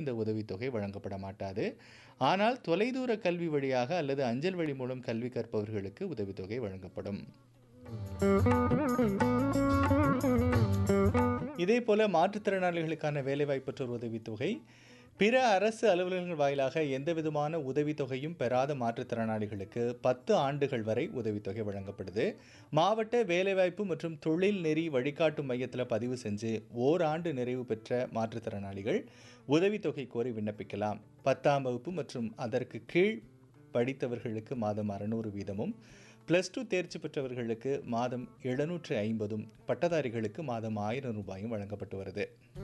இந்த உதவித்தொகை வழங்கப்பட மாட்டாது ஆனால் தொலைதூர கல்வி வழியாக அல்லது அஞ்சல் வழி மூலம் கல்வி கற்பவர்களுக்கு உதவித்தொகை வழங்கப்படும் இதேபோல மாற்றுத்திறனாளிகளுக்கான வேலைவாய்ப்பற்றோர் உதவித்தொகை பிற அரசு அலுவலகங்கள் வாயிலாக எந்தவிதமான உதவித்தொகையும் பெறாத மாற்றுத்திறனாளிகளுக்கு பத்து ஆண்டுகள் வரை உதவித்தொகை வழங்கப்படுது மாவட்ட வேலைவாய்ப்பு மற்றும் தொழில் நெறி வழிகாட்டு மையத்தில் பதிவு செஞ்சு ஓராண்டு நிறைவு பெற்ற மாற்றுத்திறனாளிகள் உதவித்தொகை கோரி விண்ணப்பிக்கலாம் பத்தாம் வகுப்பு மற்றும் அதற்கு கீழ் படித்தவர்களுக்கு மாதம் அறநூறு வீதமும் ப்ளஸ் டூ தேர்ச்சி பெற்றவர்களுக்கு மாதம் எழுநூற்று ஐம்பதும் பட்டதாரிகளுக்கு மாதம் ஆயிரம் ரூபாயும் வழங்கப்பட்டு வருது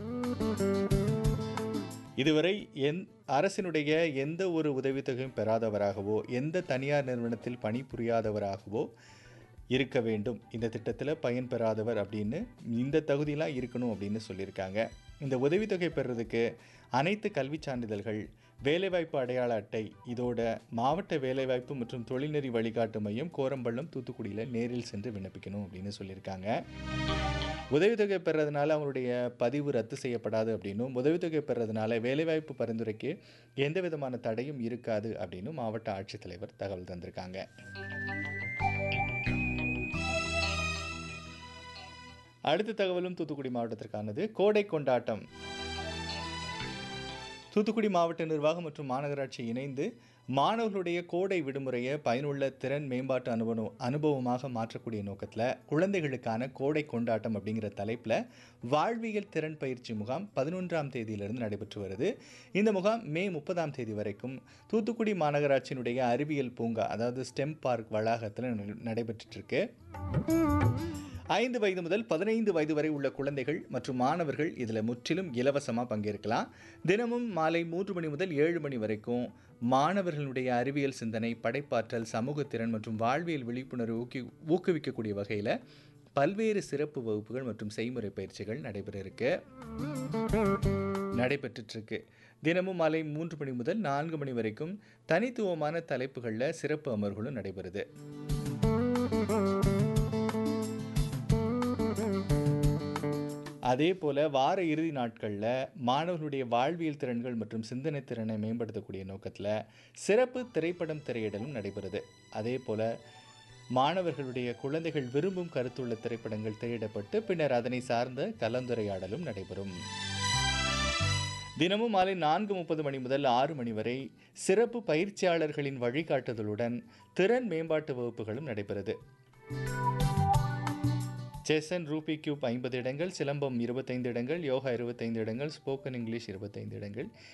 இதுவரை எந் அரசினுடைய எந்த ஒரு உதவித்தொகையும் பெறாதவராகவோ எந்த தனியார் நிறுவனத்தில் பணிபுரியாதவராகவோ இருக்க வேண்டும் இந்த திட்டத்தில் பயன் பெறாதவர் அப்படின்னு இந்த தகுதியெலாம் இருக்கணும் அப்படின்னு சொல்லியிருக்காங்க இந்த உதவித்தொகை பெறுறதுக்கு அனைத்து கல்விச் சான்றிதழ்கள் வேலைவாய்ப்பு அடையாள அட்டை இதோட மாவட்ட வேலைவாய்ப்பு மற்றும் தொழில்நெறி வழிகாட்டு மையம் கோரம்பள்ளம் தூத்துக்குடியில் நேரில் சென்று விண்ணப்பிக்கணும் அப்படின்னு சொல்லியிருக்காங்க உதவித்தொகை பெறதுனால அவங்களுடைய பதிவு ரத்து செய்யப்படாது அப்படின்னும் உதவித்தொகை பெறதுனால வேலைவாய்ப்பு பரிந்துரைக்கு எந்த விதமான தடையும் இருக்காது அப்படின்னு மாவட்ட ஆட்சித்தலைவர் தகவல் தந்திருக்காங்க அடுத்த தகவலும் தூத்துக்குடி மாவட்டத்திற்கானது கோடை கொண்டாட்டம் தூத்துக்குடி மாவட்ட நிர்வாகம் மற்றும் மாநகராட்சி இணைந்து மாணவர்களுடைய கோடை விடுமுறையை பயனுள்ள திறன் மேம்பாட்டு அனுபவம் அனுபவமாக மாற்றக்கூடிய நோக்கத்தில் குழந்தைகளுக்கான கோடை கொண்டாட்டம் அப்படிங்கிற தலைப்பில் வாழ்வியல் திறன் பயிற்சி முகாம் பதினொன்றாம் தேதியிலிருந்து நடைபெற்று வருது இந்த முகாம் மே முப்பதாம் தேதி வரைக்கும் தூத்துக்குடி மாநகராட்சியினுடைய அறிவியல் பூங்கா அதாவது ஸ்டெம் பார்க் வளாகத்தில் நடைபெற்றுருக்கு ஐந்து வயது முதல் பதினைந்து வயது வரை உள்ள குழந்தைகள் மற்றும் மாணவர்கள் இதில் முற்றிலும் இலவசமாக பங்கேற்கலாம் தினமும் மாலை மூன்று மணி முதல் ஏழு மணி வரைக்கும் மாணவர்களுடைய அறிவியல் சிந்தனை படைப்பாற்றல் சமூகத்திறன் மற்றும் வாழ்வியல் விழிப்புணர்வு ஊக்கி ஊக்குவிக்கக்கூடிய வகையில் பல்வேறு சிறப்பு வகுப்புகள் மற்றும் செய்முறை பயிற்சிகள் நடைபெற இருக்கு நடைபெற்றுருக்கு தினமும் மாலை மூன்று மணி முதல் நான்கு மணி வரைக்கும் தனித்துவமான தலைப்புகளில் சிறப்பு அமர்வுகளும் நடைபெறுது அதே போல் வார இறுதி நாட்களில் மாணவர்களுடைய வாழ்வியல் திறன்கள் மற்றும் சிந்தனை திறனை மேம்படுத்தக்கூடிய நோக்கத்தில் சிறப்பு திரைப்படம் திரையிடலும் நடைபெறுது அதே போல் மாணவர்களுடைய குழந்தைகள் விரும்பும் கருத்துள்ள திரைப்படங்கள் திரையிடப்பட்டு பின்னர் அதனை சார்ந்த கலந்துரையாடலும் நடைபெறும் தினமும் மாலை நான்கு முப்பது மணி முதல் ஆறு மணி வரை சிறப்பு பயிற்சியாளர்களின் வழிகாட்டுதலுடன் திறன் மேம்பாட்டு வகுப்புகளும் நடைபெறுது செஸ் அண்ட் ரூபி கியூப் ஐம்பது இடங்கள் சிலம்பம் இருபத்தைந்து இடங்கள் யோகா இருபத்தைந்து இடங்கள் ஸ்போக்கன் இங்கிலீஷ் இருபத்தைந்து இடங்கள்